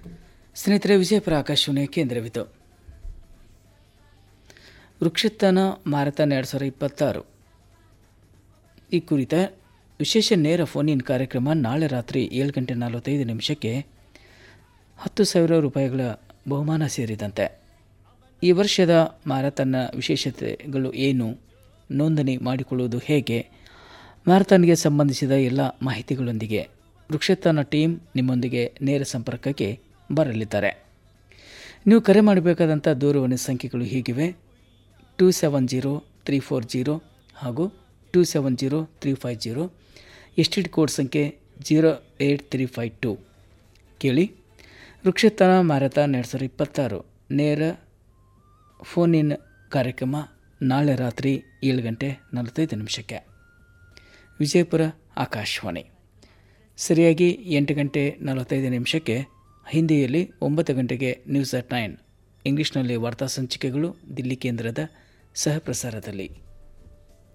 ಸ್ನೇಹಿತರೆ ವಿಜಯಪುರ ಆಕಾಶವಾಣಿ ಕೇಂದ್ರವಿತು ವೃಕ್ಷತನ ಮಾರಥಾನ್ ಎರಡು ಸಾವಿರ ಇಪ್ಪತ್ತಾರು ಈ ಕುರಿತ ವಿಶೇಷ ನೇರ ಫೋನ್ ಇನ್ ಕಾರ್ಯಕ್ರಮ ನಾಳೆ ರಾತ್ರಿ ಏಳು ಗಂಟೆ ನಲವತ್ತೈದು ನಿಮಿಷಕ್ಕೆ ಹತ್ತು ಸಾವಿರ ರೂಪಾಯಿಗಳ ಬಹುಮಾನ ಸೇರಿದಂತೆ ಈ ವರ್ಷದ ಮಾರಥಾನ್ನ ವಿಶೇಷತೆಗಳು ಏನು ನೋಂದಣಿ ಮಾಡಿಕೊಳ್ಳುವುದು ಹೇಗೆ ಮಾರಥಾನ್ಗೆ ಸಂಬಂಧಿಸಿದ ಎಲ್ಲ ಮಾಹಿತಿಗಳೊಂದಿಗೆ ವೃಕ್ಷತನ ಟೀಮ್ ನಿಮ್ಮೊಂದಿಗೆ ನೇರ ಸಂಪರ್ಕಕ್ಕೆ ಬರಲಿದ್ದಾರೆ ನೀವು ಕರೆ ಮಾಡಬೇಕಾದಂಥ ದೂರವಾಣಿ ಸಂಖ್ಯೆಗಳು ಹೀಗಿವೆ two seven zero three four zero ಹಾಗೂ two seven zero three five zero S T code ಸಂಖ್ಯೆ zero eight three five two ಕೇಳಿ ವೃಕ್ಷತನ ಮಾರಥಾನ್ ಎರಡು ಸಾವಿರದ ಇಪ್ಪತ್ತಾರು ನೇರ ಫೋನ್ ಇನ್ ಕಾರ್ಯಕ್ರಮ ನಾಳೆ ರಾತ್ರಿ ಏಳು ಗಂಟೆ ನಲವತ್ತೈದು ನಿಮಿಷಕ್ಕೆ ವಿಜಯಪುರ ಆಕಾಶವಾಣಿ ಸರಿಯಾಗಿ ಎಂಟು ಗಂಟೆ ನಲವತ್ತೈದು ನಿಮಿಷಕ್ಕೆ ಹಿಂದಿಯಲ್ಲಿ ಒಂಬತ್ತು ಗಂಟೆಗೆ ನ್ಯೂಸ್ ಅಟ್ ನೈನ್ ಇಂಗ್ಲಿಷ್ನಲ್ಲಿ ವಾರ್ತಾ ಸಂಚಿಕೆಗಳು ದಿಲ್ಲಿ ಕೇಂದ್ರದ ಸಹ ಪ್ರಸಾರದಲ್ಲಿ